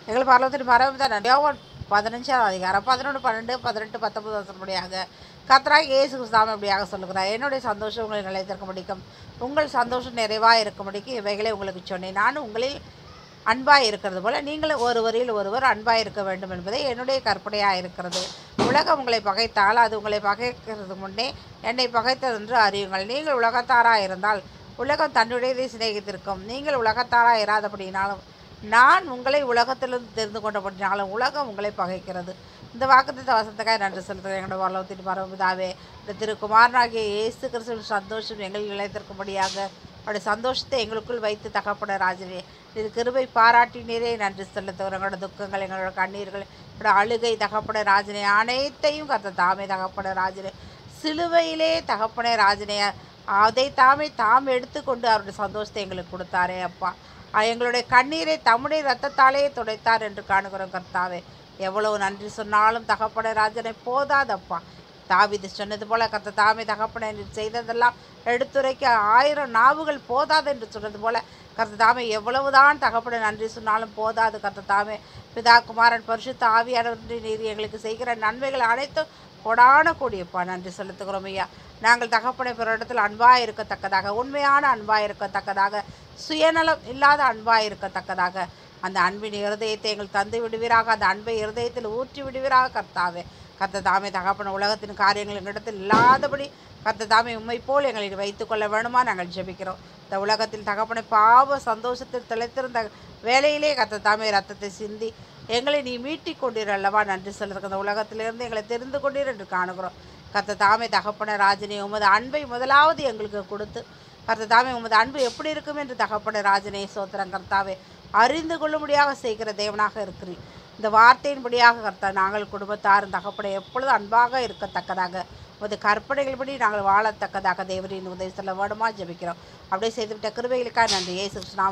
எங்கள் பரவத்தின் பரவம் தான் யோவான் பதினஞ்சாம் அதிகாரம் பதினொன்று பன்னெண்டு பதினெட்டு பத்தொன்பது வருஷப்படியாக கத்ராய் இயேசு கிறிஸ்தாம இப்படியாக சொல்லுகிறார் என்னுடைய சந்தோஷம் உங்களை நிலைத்திருக்க முடிக்கும் உங்கள் சந்தோஷம் நிறைவாக இருக்க முடிக்கும் இவைகளை உங்களுக்கு சொன்னேன் நான் உங்களில் அன்பாய் இருக்கிறது போல நீங்களும் ஒருவரில் ஒருவர் அன்பாய் இருக்க வேண்டும் என்பதே என்னுடைய கற்பனையாக இருக்கிறது உலகம் உங்களை பகைத்தால் அது உங்களை பகைக்கிறது முன்னே என்னை பகைத்தது என்று அறியுங்கள் நீங்கள் உலகத்தாராக இருந்தால் உலகம் தன்னுடையதை சிநேகித்திருக்கும் நீங்கள் உலகத்தாராக இராதபடினாலும் நான் உங்களை உலகத்திலிருந்து தெரிந்து கொண்டபடினாலும் உலகம் உங்களை பகைக்கிறது இந்த வாக்குத்த வசனத்துக்காக நன்றி செலுத்துகிறேன் எங்களோட வரலத்தின் பரவதாவே இந்த திருக்குமாரனாகிய இயேசு கிறிஸ்துவின் சந்தோஷம் எங்களில் நிலைத்திருக்கும்படியாக அவருடைய சந்தோஷத்தை எங்களுக்குள் வைத்து தகப்பட ராஜனே இது கிருபை பாராட்டினீரே நன்றி செலுத்துகிறோம் எங்களோட துக்கங்கள் எங்களோட கண்ணீர்கள் எங்களோட அழுகை தகப்பட ராஜனே அனைத்தையும் கத்த தாமே தகப்பட ராஜனே சிலுவையிலே தகப்பனே ராஜனே அதை தாமே தாம் எடுத்துக்கொண்டு அவருடைய சந்தோஷத்தை எங்களுக்கு கொடுத்தாரே அப்பா அஹ் எங்களுடைய கண்ணீரை தம்முடைய ரத்தத்தாலே துடைத்தார் என்று காணுகிறோம் கர்த்தாவே எவ்வளவு நன்றி சொன்னாலும் தகப்பட ராஜனை போதாதப்பா தாவிது சொன்னது போல கர்த்த தாமே தகப்பன நீர் செய்ததெல்லாம் எடுத்துரைக்க ஆயிரம் நாவுகள் போதாது என்று சொன்னது போல கர்த்த தாமே எவ்வளவுதான் தகப்பட நன்றி சொன்னாலும் போதாது கர்த்த தாமே பிதா குமாரன் பரிசுத்த ஆவியானவர் நீர் எங்களுக்கு செய்கிற நன்மைகள் அனைத்தும் கொடான கூடியப்பா நன்றி செலுத்துகிறோம் ஐயா நாங்கள் தகப்பனை பிற இடத்தில் அன்பாக இருக்கத்தக்கதாக உண்மையான அன்பாக இருக்கத்தக்கதாக சுயநலம் இல்லாத அன்பாக இருக்கத்தக்கதாக அந்த அன்பின் இருதயத்தை எங்கள் தந்து விடுவீராக அந்த அன்பை இருதயத்தில் ஊற்றி விடுவீராக கர்த்தாவே கர்த்த தாமே தகப்பன உலகத்தின் காரியங்கள் எங்களிடத்தில் இல்லாதபடி கர்த்த தாமே உண்மை போல் எங்களை வைத்துக்கொள்ள வேணுமா நாங்கள் ஜெபிக்கிறோம் இந்த உலகத்தில் தகப்பனை பாவ சந்தோஷத்தில் திளைத்திருந்த வேலையிலே கர்த்த தாமே ரத்தத்தை சிந்தி எங்களை நீ மீட்டிக் கொண்டீர் அல்லவா நன்றி சொல்லுறதுக்கு அந்த உலகத்திலிருந்து எங்களை தெரிந்து கொண்டீர் என்று காணுகிறோம் கர்த்த தாமே தகப்பன ராஜனே உமது அன்பை முதலாவது எங்களுக்கு கொடுத்து கர்த்த தாமே உமது அன்பு எப்படி இருக்கும் என்று தகப்பன ராஜனே சோத்திரம் கர்த்தாவே அறிந்து கொள்ளும்படியாக செய்கிற தேவனாக இருக்கிறீர் இந்த வார்த்தையின்படியாக கர்த்தா நாங்கள் குடும்பத்தாரும் தகப்பனை எப்பொழுதும் அன்பாக இருக்கத்தக்கதாக உமது கற்பனைகள்படி நாங்கள் வாழத்தக்கதாக தேவரின் உதவி சொல்ல வேண்டுமா ஜெபிக்கிறோம் அப்படியே செய்துவிட்ட கிருபைகளுக்காக நன்றி இயேசு கிருஷ்ணா